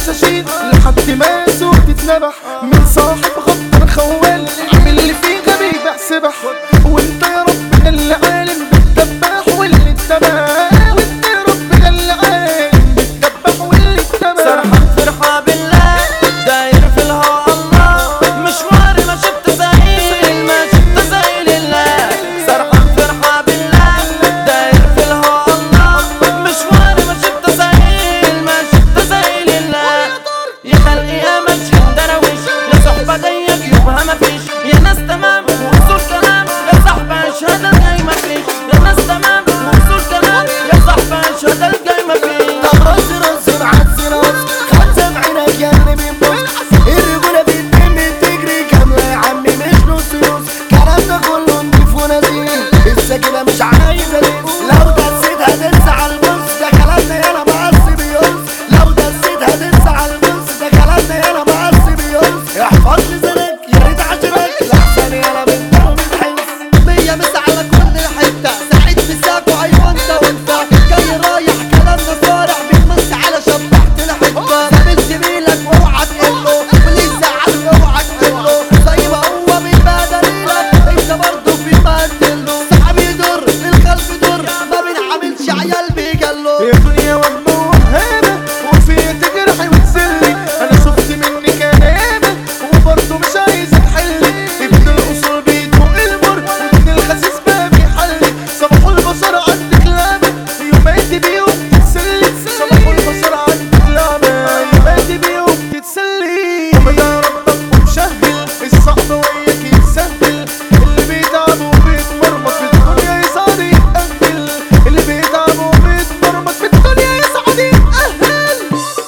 غشاشين لحد ما سوق تتنبح من صاحب غدر خوال عامل اللي فيه غبي بحسبح وانت يا رب اللي عالم بالدباح واللي اتبع وانت يا رب اللي عالم بالدباح واللي اتبع سرحان فرحة بالله داير في الهوا الله مشواري ما شفت زي ما شفت زي لله سرحان فرحة بالله داير في الهوا الله مشواري ما شفت زي ما شفت زي لله يا خلقي يا مجد درويش يا صحبة ضيق يبقى ما فيش يا ناس تمام وصول كلام يا صاحبة اشهد الجاي ما فيش يا ناس تمام وصول كلام يا صاحبة اشهد الجاي ما فيش طب رز رز بعز راس خمسة بعينك يا ابني من بص الرجولة في الدم بتجري كاملة يا عمي مش نص نص كلامنا كله نضيف ونزيه لسه كده مش عايز ألف لو دسيت هتنسى على البص ده كلامنا يالا مقص بيقص لو دسيت هتنسى على البص ده كلامنا يالا مقص بيقص احفظ لسانك يا ريت عشانك لحسن يالا بنت بتحس مية مسا على كل حتة سعيد مساك وايوه انت وانت جاي رايح كلامنا صارع بتمس على شبحت الحتة سابل زميلك واوعى تقله واللي يزعل اوعى تقله زي ما هو بيبادلك انت برضه بيبادله صاحب يضر الخلف ضر ما بنعملش عيال بيجلو يا دنيا وهم وهابة وفيا تجرحي وتسلي انا شفت منك نابة وبرضه مش عايز تحلي ابن الاصول بيدوق المر وابن الخسيس ما بيحلي صباحوا البصر عندك لعبة يوماتي بيهم تتسلي صباحوا البصر عندك لعبة يوماتي بيهم تتسلي وبدا ربك ومشهل الصعب وياك يتسهل اللي بيتعب وبيتمرمط في الدنيا يسعد يتأهل اللي بيتعب وبيتمرمط في الدنيا يسعد يتأهل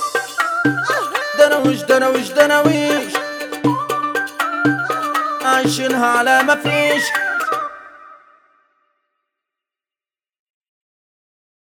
درويش درويش درويش عايشينها على ما فيش